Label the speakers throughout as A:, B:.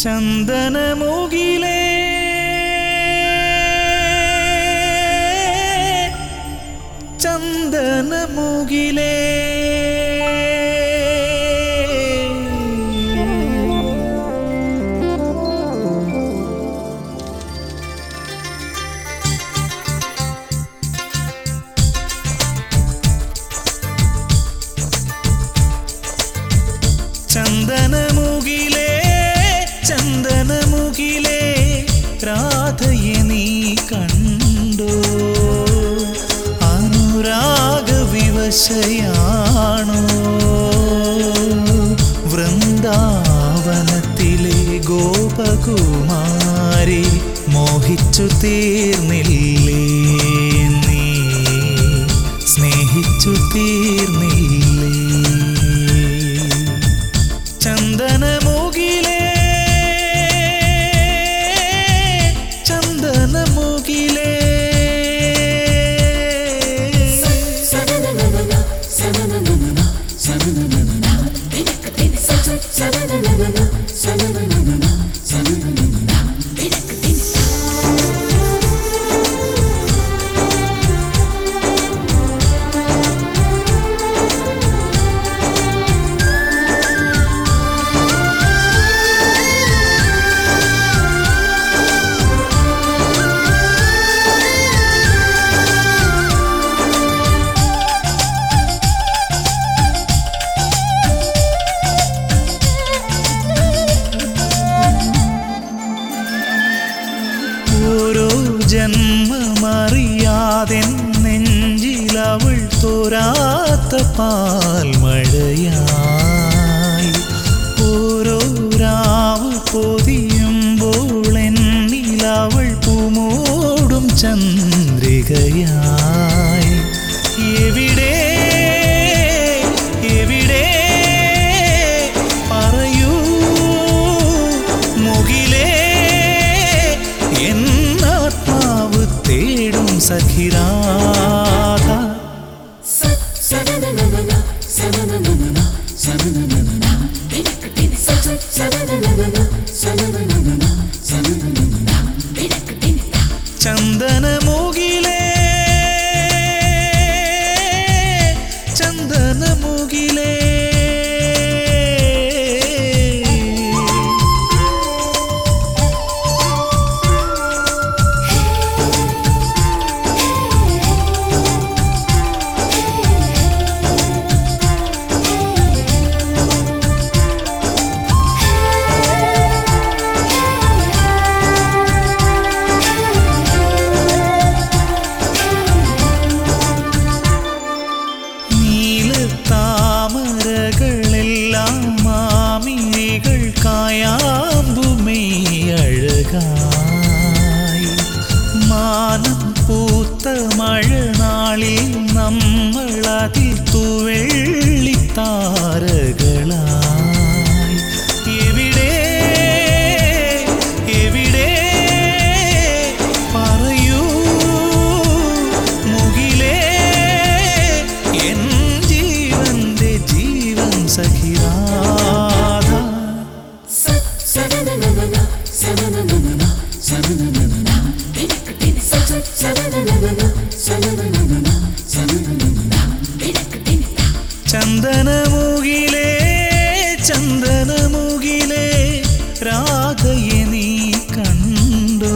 A: ചന്ദനമുകിലേ ചന്ദനമുകിലേ ചന്ദനമുകിലേ ചന്ദനമുകിലേ രാധയെ നീ കണ്ടോ അനുരാഗ വിവശയാണോ വൃന്ദാവനത്തിലെ ഗോപകുമാരി മോഹിച്ചു തീർന്നില്ലേ നീ സ്നേഹിച്ചു തീർന്നില്ലേ ചന്ദനമുകിലേ ചന്ദനമുകിലേ ഓരോ ജന്മമറിയാതെ നെഞ്ചിലവൾ തോരാത്ത പാൽമഴയായി ഓരോ രാവ് പൊതിയുമ്പോൾ എന്നിലവൾ പൂമോടും ചന്ദ്രികയായി എവിടെ എവിടെ പറയൂ മുകിലേ എന്നാത്മാവ് തേടും സഖിരാധ ചന്ദനമുകിലേ ചന്ദനമുകിലേ നീലത്താമരകളെല്ലാം മാമിഴികൾ കായാമ്പുമേ അഴകായി മാനം പൂത്ത മഴനാളിൽ നമ്മളതിൽ തുവെള്ളിത്താരകളായി എവിടെ എവിടെ പറയൂ മുകിലേ എൻ ജീവന്റെ ജീവൻ സഖിരാധ ചന്ദനമുകിലേ ചന്ദനമുകിലേ രാധയെ നീ കണ്ടോ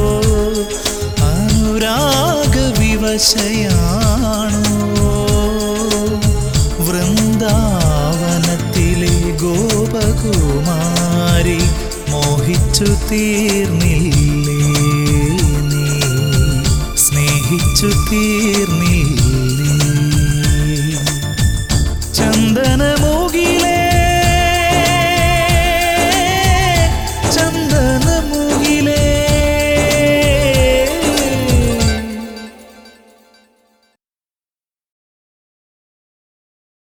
A: അനുരാഗ വിവശയാണോ വൃന്ദാവനത്തിലെ ഗോപകുമാരി മോഹിച്ചു തീർന്നില്ലേ നീ സ്നേഹിച്ചു തീർന്നില്ലേ